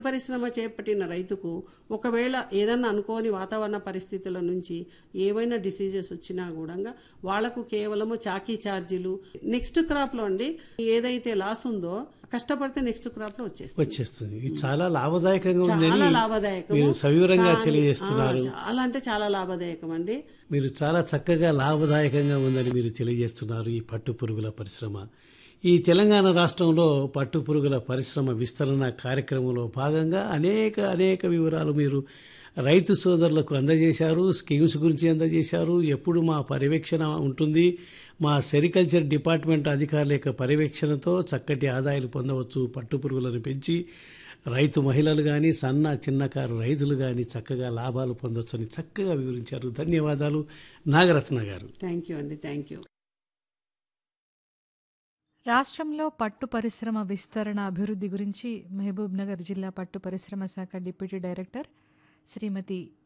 పరిశ్రమ చేపట్టిన రైతుకు ఒకవేళ ఏదన్నా అనుకోని వాతావరణ పరిస్థితుల నుంచి ఏవైనా డిసీజెస్ వచ్చినా కూడా వాళ్లకు కేవలము చాకీ ఛార్జీలు నెక్స్ట్ క్రాప్ లో అండి ఏదైతే లాస్ ఉందో కష్టపడితే నెక్స్ట్ క్రాప్ లో వచ్చేస్తుంది వచ్చేస్తుంది ఇది చాలా లాభదాయకంగా చాలా ఉందని లాభదాయకం మీరు సవివరంగా తెలియజేస్తున్నారు చాలా అంటే చాలా లాభదాయకం అండి మీరు చాలా చక్కగా లాభదాయకంగా ఉందని మీరు తెలియజేస్తున్నారు ఈ పట్టు పురుగుల పరిశ్రమ ఈ తెలంగాణ రాష్ట్రంలో పట్టు పురుగుల పరిశ్రమ విస్తరణ కార్యక్రమంలో భాగంగా అనేక అనేక వివరాలు మీరు రైతు సోదరులకు అందజేశారు స్కీమ్స్ గురించి అందజేశారు ఎప్పుడు మా పర్యవేక్షణ ఉంటుంది మా సెరికల్చర్ డిపార్ట్మెంట్ అధికారుల యొక్క పర్యవేక్షణతో చక్కటి ఆదాయాలు పొందవచ్చు పట్టు పురుగులను పెంచి రైతు మహిళలు కానీ సన్న చిన్నకారు రైతులు కానీ చక్కగా లాభాలు పొందొచ్చని చక్కగా వివరించారు ధన్యవాదాలు నాగరత్న గారు థ్యాంక్ యూ అండి థ్యాంక్ యూ రాష్ట్రంలో పట్టు పరిశ్రమ విస్తరణ అభివృద్ధి గురించి మహబూబ్ నగర్ జిల్లా పట్టు పరిశ్రమ శాఖ డిప్యూటీ డైరెక్టర్ శ్రీమతి